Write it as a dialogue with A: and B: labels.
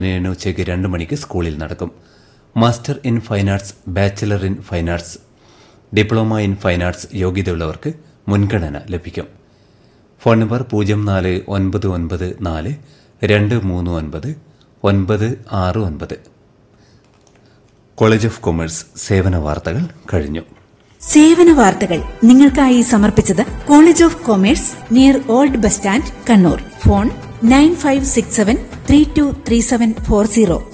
A: ഏഴിന് ഉച്ചയ്ക്ക് രണ്ട് മണിക്ക് സ്കൂളിൽ നടക്കും master in fine arts bachelor in fine arts diploma in fine arts യോഗ്യതയുള്ളവർക്ക് മുൻഗണന ലഭിക്കും ഫോൺ നമ്പർ പൂജ്യം നാല് ഒൻപത് ഒൻപത് നാല് രണ്ട് മൂന്ന് ഒൻപത് ഒൻപത് ആറ് ഒൻപത് കോളേജ് ഓഫ് കൊമേഴ്സ് സേവന വാർത്തകൾ കഴിഞ്ഞു
B: സേവന വാർത്തകൾ നിങ്ങൾക്കായി സമർപ്പിച്ചത് college of commerce near old bus stand Kannur phone nine five six seven three two three seven four zero